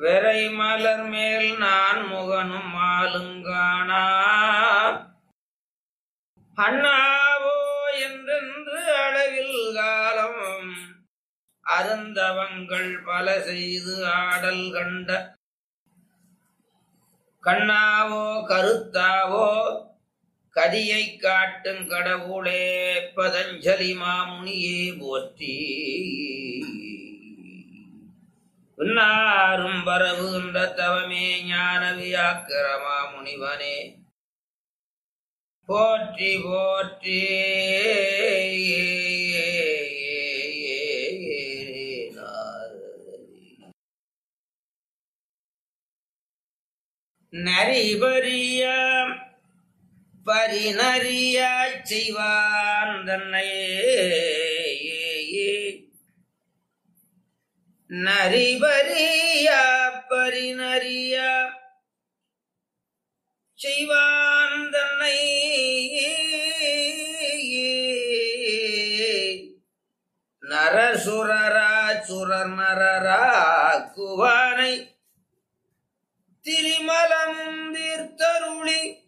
வெறை மலர் மேல் நான் முகனும் மாலுங்கானா அண்ணாவோ என்றென்று அளவில் காலம் அருந்தவங்கள் பல செய்து ஆடல் கண்ட கண்ணாவோ கருத்தாவோ கதியை காட்டும் கடவுளே பதஞ்சலி மாமுனியே போற்றி பின்னாரும் பரவுகின்ற தவமே ஞான வியாக்கிரமா முனிவனே போற்றி போற்றி நரிபரிய பரிநறியா செய்வான் தன்னையே நரிபரியா பரிநறியா செய்வான் தன்னை நரசுரரா சுரர் நரரா குவானை திரிமலம் தீர்த்தருளி